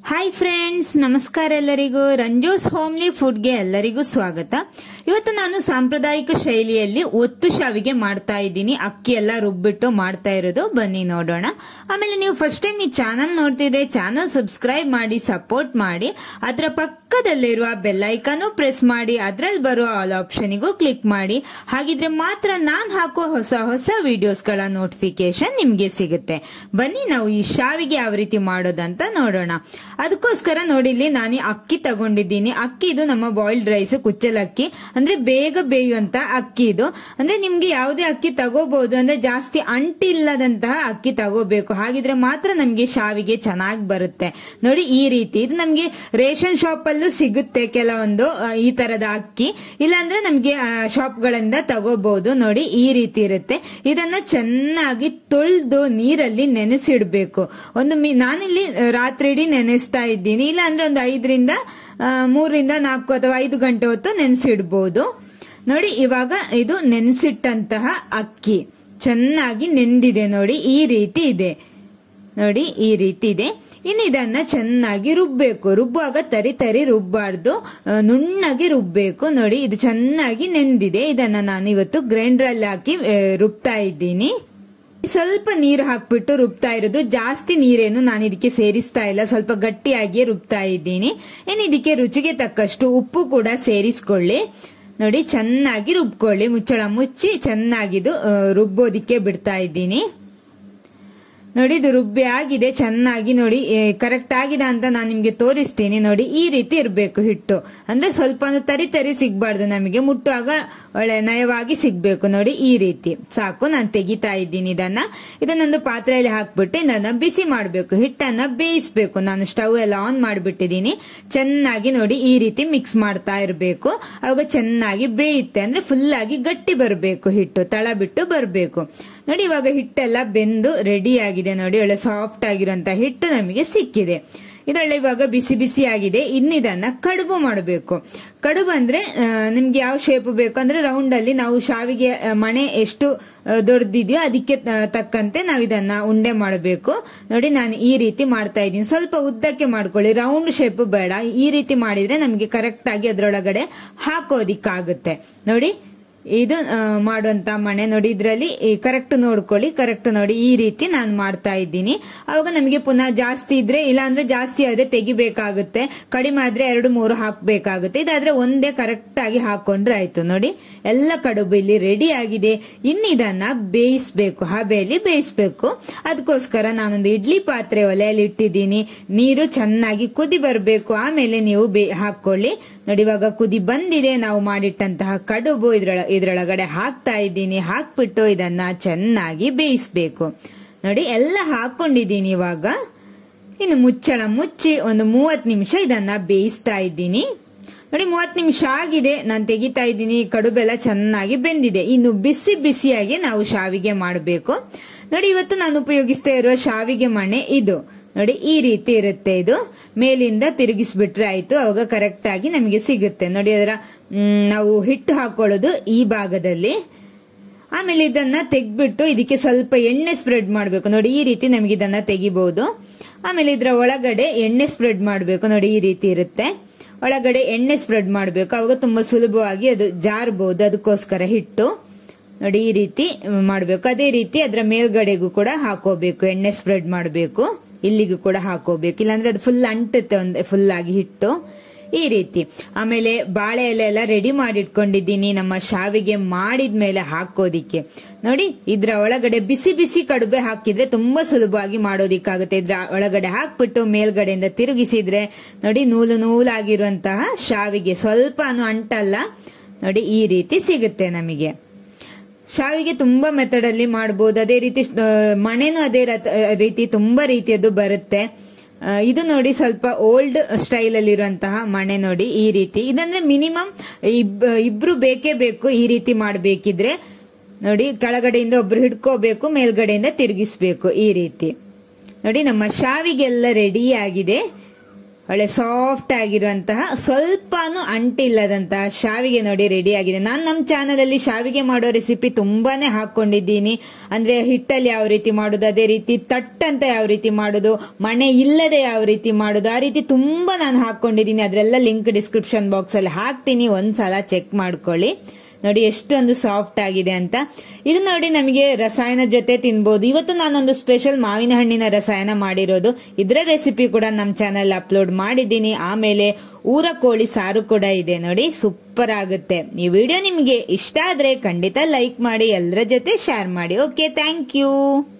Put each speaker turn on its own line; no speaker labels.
hi friends ನಮಸ್ಕಾರ ಎಲ್ಲರಿಗೂ ರಂಜೋಸ್ homely ಫುಡ್ಗೆ ಎಲ್ಲರಿಗೂ ಸ್ವಾಗತ ಇವತ್ತು ನಾನು ಸಾಂಪ್ರದಾಯಿಕ ಶೈಲಿಯಲ್ಲಿ ಒತ್ತು ಶಾವಿಗೆ ಮಾಡ್ತಾ ಇದ್ದೀನಿ ಅಕ್ಕಿ ಎಲ್ಲ ರುಬ್ಬಿಟ್ಟು ಮಾಡ್ತಾ ಇರೋದು ಬನ್ನಿ ನೋಡೋಣ ಆಮೇಲೆ ನೀವು ಫಸ್ಟ್ ಟೈಮ್ ಈ ಚಾನಲ್ ನೋಡ್ತಿದ್ರೆ ಚಾನಲ್ ಸಬ್ಸ್ಕ್ರೈಬ್ ಮಾಡಿ ಸಪೋರ್ಟ್ ಮಾಡಿ ಅದರ ಪಕ್ಕದಲ್ಲಿರುವ ಬೆಲ್ ಐಕಾನು ಪ್ರೆಸ್ ಮಾಡಿ ಅದ್ರಲ್ಲಿ ಬರುವ ಆಲ್ ಆಪ್ಷನಿಗೂ ಕ್ಲಿಕ್ ಮಾಡಿ ಹಾಗಿದ್ರೆ ಮಾತ್ರ ನಾನ್ ಹಾಕೋ ಹೊಸ ಹೊಸ ವಿಡಿಯೋಸ್ಗಳ ನೋಟಿಫಿಕೇಶನ್ ನಿಮ್ಗೆ ಸಿಗುತ್ತೆ ಬನ್ನಿ ನಾವು ಈ ಶಾವಿಗೆ ಯಾವ ರೀತಿ ಮಾಡೋದಂತ ನೋಡೋಣ ಅದಕ್ಕೋಸ್ಕರ ನೋಡಿ ಇಲ್ಲಿ ನಾನು ಈ ಅಕ್ಕಿ ತಗೊಂಡಿದ್ದೀನಿ ಅಕ್ಕಿ ಇದು ನಮ್ಮ ಬಾಯ್ಲ್ಡ್ ರೈಸ್ ಕುಚ್ಚಲಕ್ಕಿ ಅಂದ್ರೆ ಬೇಗ ಬೇಯುವಂತ ಅಕ್ಕಿ ಇದು ಅಂದ್ರೆ ನಿಮ್ಗೆ ಯಾವುದೇ ಅಕ್ಕಿ ತಗೋಬಹುದು ಅಂದ್ರೆ ಜಾಸ್ತಿ ಅಂಟಿಲ್ಲದಂತಹ ಅಕ್ಕಿ ತಗೋಬೇಕು ಹಾಗಿದ್ರೆ ಮಾತ್ರ ನಮ್ಗೆ ಶಾವಿಗೆ ಚೆನ್ನಾಗಿ ಬರುತ್ತೆ ನೋಡಿ ಈ ರೀತಿ ಇದು ನಮ್ಗೆ ರೇಷನ್ ಶಾಪ್ ಅಲ್ಲೂ ಸಿಗುತ್ತೆ ಕೆಲವೊಂದು ಆ, ಈ ತರದ ಅಕ್ಕಿ ಇಲ್ಲಾಂದ್ರೆ ನಮ್ಗೆ ಶಾಪ್ ಗಳಿಂದ ತಗೋಬಹುದು ನೋಡಿ ಈ ರೀತಿ ಇರುತ್ತೆ ಇದನ್ನ ಚೆನ್ನಾಗಿ ತೊಳೆದು ನೀರಲ್ಲಿ ನೆನೆಸಿಡ್ಬೇಕು ಒಂದು ಮಿ ನಾನಿಲ್ಲಿ ಆ, ರಾತ್ರಿ ಇಡೀ ನೆನೆಸ್ತಾ ಇದ್ದೀನಿ ಇಲ್ಲ ಅಂದ್ರೆ ಒಂದು ಐದರಿಂದ ಆ, ಮೂರರಿಂದ ನಾಲ್ಕು ಅಥವಾ ಐದು ಗಂಟೆ ಹೊತ್ತು ನೆನೆಸಿಡ್ಬೋದು ನೋಡಿ ಇವಾಗ ಇದು ನೆನೆಸಿಟ್ಟಂತಹ ಅಕ್ಕಿ ಚೆನ್ನಾಗಿ ನೆಂದಿದೆ ನೋಡಿ ಈ ರೀತಿ ಇದೆ ನೋಡಿ ಈ ರೀತಿ ಇದೆ ಇನ್ನು ಇದನ್ನ ಚೆನ್ನಾಗಿ ರುಬ್ಬೇಕು ರುಬ್ಬುವಾಗ ತರಿ ತರಿ ರುಬ್ಬಾರ್ದು ಆ, ನುಣ್ಣಗೆ ರುಬ್ಬೇಕು ನೋಡಿ ಇದು ಚೆನ್ನಾಗಿ ನೆಂದಿದೆ ಇದನ್ನ ನಾನು ಇವತ್ತು ಗ್ರೈಂಡರ್ ಅಲ್ಲಿ ಹಾಕಿ ಆ, ರುಬ್ತಾ ಇದ್ದೀನಿ ಸ್ವಲ್ಪ ನೀರು ಹಾಕ್ಬಿಟ್ಟು ರುಬ್ತಾ ಇರೋದು ಜಾಸ್ತಿ ನೀರೇನು ನಾನು ಇದಕ್ಕೆ ಸೇರಿಸ್ತಾ ಇಲ್ಲ ಸ್ವಲ್ಪ ಗಟ್ಟಿಯಾಗಿ ರುಬ್ತಾ ಇದ್ದೀನಿ ಇನ್ನು ಇದಕ್ಕೆ ರುಚಿಗೆ ತಕ್ಕಷ್ಟು ಉಪ್ಪು ಕೂಡ ಸೇರಿಸ್ಕೊಳ್ಳಿ ನೋಡಿ ಚೆನ್ನಾಗಿ ರುಬ್ಕೊಳ್ಳಿ ಮುಚ್ಚಳ ಮುಚ್ಚಿ ಚೆನ್ನಾಗಿದು ಆ, ರುಬ್ಬೋದಿಕ್ಕೆ ಬಿಡ್ತಾ ಇದ್ದೀನಿ ನೋಡಿ ಇದು ರುಬ್ಬಿ ಆಗಿದೆ ಚೆನ್ನಾಗಿ ನೋಡಿ ಕರೆಕ್ಟ್ ಆಗಿದೆ ಅಂತ ನಾನು ನಿಮ್ಗೆ ತೋರಿಸ್ತೀನಿ ನೋಡಿ ಈ ರೀತಿ ಇರಬೇಕು ಹಿಟ್ಟು ಅಂದ್ರೆ ಸ್ವಲ್ಪ ಒಂದು ತರಿ ತರಿ ಸಿಗ್ಬಾರ್ದು ನಮಗೆ ಮುಟ್ಟುವಾಗ ಒಳ್ಳೆ ನಯವಾಗಿ ಸಿಗ್ಬೇಕು ನೋಡಿ ಈ ರೀತಿ ಸಾಕು ನಾನು ತೆಗಿತಾ ಇದ್ದೀನಿ ಇದನ್ನ ಇದನ್ನೊಂದು ಪಾತ್ರೆಯಲ್ಲಿ ಹಾಕ್ಬಿಟ್ಟು ಇದನ್ನ ಬಿಸಿ ಮಾಡಬೇಕು ಹಿಟ್ಟನ್ನ ಬೇಯಿಸ್ಬೇಕು ನಾನು ಸ್ಟವ್ ಎಲ್ಲ ಆನ್ ಮಾಡಿಬಿಟ್ಟಿದ್ದೀನಿ ಚೆನ್ನಾಗಿ ನೋಡಿ ಈ ರೀತಿ ಮಿಕ್ಸ್ ಮಾಡ್ತಾ ಇರಬೇಕು ಅವಾಗ ಚೆನ್ನಾಗಿ ಬೇಯುತ್ತೆ ಅಂದ್ರೆ ಫುಲ್ ಆಗಿ ಗಟ್ಟಿ ಬರಬೇಕು ಹಿಟ್ಟು ತಳ ಬಿಟ್ಟು ಬರಬೇಕು ನೋಡಿ ಇವಾಗ ಹಿಟ್ಟೆಲ್ಲ ಬೆಂದು ರೆಡಿ ಆಗಿದೆ ನೋಡಿ ಒಳ್ಳೆ ಸಾಫ್ಟ್ ಆಗಿರುವಂತ ಹಿಟ್ಟು ನಮಗೆ ಸಿಕ್ಕಿದೆ ಇದೊಳ್ಳೆ ಇವಾಗ ಬಿಸಿ ಬಿಸಿ ಆಗಿದೆ ಇನ್ನಿದನ್ನ ಕಡುಬು ಮಾಡಬೇಕು ಕಡುಬು ಅಂದ್ರೆ ಆ, ನಿಮ್ಗೆ ಯಾವ ಶೇಪ್ ಬೇಕು ಅಂದ್ರೆ ರೌಂಡ್ ಅಲ್ಲಿ ನಾವು ಶಾವಿಗೆ ಆ, ಮಣೆ ಎಷ್ಟು ಆ, ದೊಡ್ಡದಿದೆಯೋ ಅದಕ್ಕೆ ಆ, ತಕ್ಕಂತೆ ನಾವು ಇದನ್ನ ಉಂಡೆ ಮಾಡಬೇಕು ನೋಡಿ ನಾನು ಈ ರೀತಿ ಮಾಡ್ತಾ ಇದ್ದೀನಿ ಸ್ವಲ್ಪ ಉದ್ದಕ್ಕೆ ಮಾಡ್ಕೊಳ್ಳಿ ರೌಂಡ್ ಶೇಪ್ ಬೇಡ ಈ ರೀತಿ ಮಾಡಿದ್ರೆ ನಮಗೆ ಕರೆಕ್ಟ್ ಆಗಿ ಅದರೊಳಗಡೆ ಹಾಕೋದಿಕ್ಕಾಗುತ್ತೆ ನೋಡಿ ಇದು ಆ, ಮಾಡುವಂತ ಮಣೆ ನೋಡಿ ಇದರಲ್ಲಿ ಕರೆಕ್ಟ್ ನೋಡ್ಕೊಳ್ಳಿ ಕರೆಕ್ಟ್ ನೋಡಿ ಈ ರೀತಿ ನಾನು ಮಾಡ್ತಾ ಇದ್ದೀನಿ ಅವಾಗ ನಮಗೆ ಪುನಃ ಜಾಸ್ತಿ ಇದ್ರೆ ಇಲ್ಲ ಅಂದ್ರೆ ಜಾಸ್ತಿ ಆದ್ರೆ ತೆಗಿಬೇಕಾಗುತ್ತೆ ಕಡಿಮೆ ಆದ್ರೆ ಎರಡು ಮೂರು ಹಾಕ್ಬೇಕಾಗುತ್ತೆ ಇದಾದ್ರೆ ಒಂದೇ ಕರೆಕ್ಟ್ ಆಗಿ ಹಾಕೊಂಡ್ರೆ ಆಯ್ತು ನೋಡಿ ಎಲ್ಲ ಕಡುಬು ಇಲ್ಲಿ ರೆಡಿ ಆಗಿದೆ ಇನ್ನು ಇದನ್ನ ಬೇಯಿಸ್ಬೇಕು ಹಬೆಯಲ್ಲಿ ಬೇಯಿಸ್ಬೇಕು ಅದಕ್ಕೋಸ್ಕರ ನಾನೊಂದು ಇಡ್ಲಿ ಪಾತ್ರೆ ಒಲೆಯಲ್ಲಿ ಇಟ್ಟಿದ್ದೀನಿ ನೀರು ಚೆನ್ನಾಗಿ ಕುದಿ ಬರಬೇಕು ಆಮೇಲೆ ನೀವು ಬೇ ಹಾಕೊಳ್ಳಿ ನೋಡಿ ಇವಾಗ ಕುದಿ ಬಂದಿದೆ ನಾವು ಮಾಡಿಟ್ಟಂತಹ ಕಡುಬು ಇದ್ರೊಳ ಇದ್ರೊಳಗಡೆ ಹಾಕ್ತಾ ಇದ್ದೀನಿ ಹಾಕ್ಬಿಟ್ಟು ಇದನ್ನ ಚೆನ್ನಾಗಿ ಬೇಯಿಸ್ಬೇಕು ನೋಡಿ ಎಲ್ಲ ಹಾಕೊಂಡಿದ್ದೀನಿ ಇವಾಗ ಇನ್ನು ಮುಚ್ಚಳ ಮುಚ್ಚಿ ಒಂದು ಮೂವತ್ ನಿಮಿಷ ಇದನ್ನ ಬೇಯಿಸ್ತಾ ಇದ್ದೀನಿ ನೋಡಿ ಮೂವತ್ ನಿಮಿಷ ಆಗಿದೆ ನಾನು ತೆಗಿತಾ ಇದ್ದೀನಿ ಕಡುಬೆಲ್ಲ ಚೆನ್ನಾಗಿ ಬೆಂದಿದೆ ಇನ್ನು ಬಿಸಿ ಬಿಸಿಯಾಗಿ ನಾವು ಶಾವಿಗೆ ಮಾಡಬೇಕು ನೋಡಿ ಇವತ್ತು ನಾನು ಉಪಯೋಗಿಸ್ತಾ ಇರುವ ಶಾವಿಗೆ ಮಣೆ ಇದು ನೋಡಿ ಈ ರೀತಿ ಇರುತ್ತೆ ಇದು ಮೇಲಿಂದ ತಿರುಗಿಸ್ಬಿಟ್ರೆ ಆಯ್ತು ಅವಾಗ ಕರೆಕ್ಟ್ ಆಗಿ ನಮಗೆ ಸಿಗುತ್ತೆ ನೋಡಿ ಅದರ ಮ್, ನಾವು ಹಿಟ್ಟು ಹಾಕೊಳ್ಳೋದು ಈ ಭಾಗದಲ್ಲಿ ಆಮೇಲೆ ಇದನ್ನ ತೆಗ್ಬಿಟ್ಟು ಇದಕ್ಕೆ ಸ್ವಲ್ಪ ಎಣ್ಣೆ ಸ್ಪ್ರೆಡ್ ಮಾಡಬೇಕು ನೋಡಿ ಈ ರೀತಿ ನಮಗೆ ಇದನ್ನ ತೆಗಿಬಹುದು ಆಮೇಲೆ ಇದರ ಒಳಗಡೆ ಎಣ್ಣೆ ಸ್ಪ್ರೆಡ್ ಮಾಡಬೇಕು ನೋಡಿ ಈ ರೀತಿ ಇರುತ್ತೆ ಒಳಗಡೆ ಎಣ್ಣೆ ಸ್ಪ್ರೆಡ್ ಮಾಡಬೇಕು ಅವಾಗ ತುಂಬಾ ಸುಲಭವಾಗಿ ಅದು ಜಾರಬಹುದು ಅದಕ್ಕೋಸ್ಕರ ಹಿಟ್ಟು ನೋಡಿ ಈ ರೀತಿ ಮಾಡಬೇಕು ಅದೇ ರೀತಿ ಅದರ ಮೇಲ್ಗಡೆಗೂ ಕೂಡ ಹಾಕೋಬೇಕು ಎಣ್ಣೆ ಸ್ಪ್ರೆಡ್ ಮಾಡಬೇಕು ಇಲ್ಲಿಗೂ ಕೂಡ ಹಾಕೋಬೇಕು ಇಲ್ಲಾಂದ್ರೆ ಅದು ಫುಲ್ ಅಂಟುತ್ತೆ ಒಂದು ಫುಲ್ ಆಗಿ ಹಿಟ್ಟು ಈ ರೀತಿ ಆಮೇಲೆ ಬಾಳೆ ಎಲೆ ಎಲ್ಲ ರೆಡಿ ಮಾಡಿಟ್ಕೊಂಡಿದ್ದೀನಿ ನಮ್ಮ ಶಾವಿಗೆ ಮಾಡಿದ್ಮೇಲೆ ಹಾಕೋದಿಕ್ಕೆ ನೋಡಿ ಇದ್ರ ಒಳಗಡೆ ಬಿಸಿ ಬಿಸಿ ಕಡುಬೆ ಹಾಕಿದ್ರೆ ತುಂಬಾ ಸುಲಭವಾಗಿ ಮಾಡೋದಿಕ್ಕಾಗುತ್ತೆ ಇದ್ರ ಒಳಗಡೆ ಹಾಕ್ಬಿಟ್ಟು ಮೇಲ್ಗಡೆಯಿಂದ ತಿರುಗಿಸಿದ್ರೆ ನೋಡಿ ನೂಲು ನೂಲಾಗಿರುವಂತಹ ಶಾವಿಗೆ ಸ್ವಲ್ಪನೂ ಅಂಟಲ್ಲ ನೋಡಿ ಈ ರೀತಿ ಸಿಗುತ್ತೆ ನಮಗೆ ಶಾವಿಗೆ ತುಂಬಾ ಮೆಥಡ್ ಅಲ್ಲಿ ಮಾಡಬಹುದು ಅದೇ ರೀತಿ ಆ, ಮಣೆನೂ ಅದೇ ರತ- ರೀತಿ ತುಂಬಾ ರೀತಿಯದ್ದು ಬರುತ್ತೆ ಆ, ಇದು ನೋಡಿ ಸ್ವಲ್ಪ ಓಲ್ಡ್ ಸ್ಟೈಲ್ ಅಲ್ಲಿರುವಂತಹ ಮಣೆ ನೋಡಿ ಈ ರೀತಿ ಇದಂದ್ರೆ ಮಿನಿಮಮ್ ಇಬ್ರು ಬೇಕೇ ಬೇಕು ಈ ರೀತಿ ಮಾಡಬೇಕಿದ್ರೆ ನೋಡಿ ಕೆಳಗಡೆಯಿಂದ ಒಬ್ರು ಹಿಡ್ಕೋಬೇಕು ಮೇಲ್ಗಡೆಯಿಂದ ತಿರುಗಿಸ್ಬೇಕು ಈ ರೀತಿ ನೋಡಿ ನಮ್ಮ ಶಾವಿಗೆಲ್ಲ ರೆಡಿ ಆಗಿದೆ ಒಳ್ಳೆ ಸಾಫ್ಟ್ ಆಗಿರುವಂತಹ ಸ್ವಲ್ಪನೂ ಅಂಟಿಲ್ಲದಂತಹ ಶಾವಿಗೆ ನೋಡಿ ರೆಡಿ ಆಗಿದೆ ನಾನು ನಮ್ಮ ಚಾನಲ್ ಅಲ್ಲಿ ಶಾವಿಗೆ ಮಾಡೋ ರೆಸಿಪಿ ತುಂಬಾನೇ ಹಾಕೊಂಡಿದ್ದೀನಿ ಅಂದ್ರೆ ಹಿಟ್ಟಲ್ಲಿ ಯಾವ ರೀತಿ ಮಾಡೋದು ಅದೇ ರೀತಿ ತಟ್ಟಂತ ಯಾವ ರೀತಿ ಮಾಡೋದು ಮಣೆ ಇಲ್ಲದೆ ಯಾವ ರೀತಿ ಮಾಡೋದು ಆ ರೀತಿ ತುಂಬಾ ನಾನು ಹಾಕೊಂಡಿದ್ದೀನಿ ಅದರೆಲ್ಲ ಲಿಂಕ್ ಡಿಸ್ಕ್ರಿಪ್ಷನ್ ಬಾಕ್ಸ್ ಅಲ್ಲಿ ಹಾಕ್ತೀನಿ ಒಂದ್ಸಲ ಚೆಕ್ ಮಾಡ್ಕೊಳ್ಳಿ ನೋಡಿ ಎಷ್ಟೊಂದು ಸಾಫ್ಟ್ ಆಗಿದೆ ಅಂತ ಇದು ನೋಡಿ ನಮಗೆ ರಸಾಯನ ಜೊತೆ ತಿನ್ಬೋದು ಇವತ್ತು ನಾನೊಂದು ಸ್ಪೆಷಲ್ ಮಾವಿನ ಹಣ್ಣಿನ ರಸಾಯನ ಮಾಡಿರೋದು ಇದರ ರೆಸಿಪಿ ಕೂಡ ನಮ್ಮ ಚಾನಲ್ ಅಪ್ಲೋಡ್ ಮಾಡಿದ್ದೀನಿ ಆಮೇಲೆ ಊರ ಕೋಳಿ ಸಾರು ಕೂಡ ಇದೆ ನೋಡಿ ಸೂಪರ್ ಆಗುತ್ತೆ ಈ ವಿಡಿಯೋ ನಿಮಗೆ ಇಷ್ಟ ಆದ್ರೆ ಖಂಡಿತ ಲೈಕ್ ಮಾಡಿ ಎಲ್ಲರ ಜೊತೆ ಶೇರ್ ಮಾಡಿ ಓಕೆ ಥ್ಯಾಂಕ್ ಯು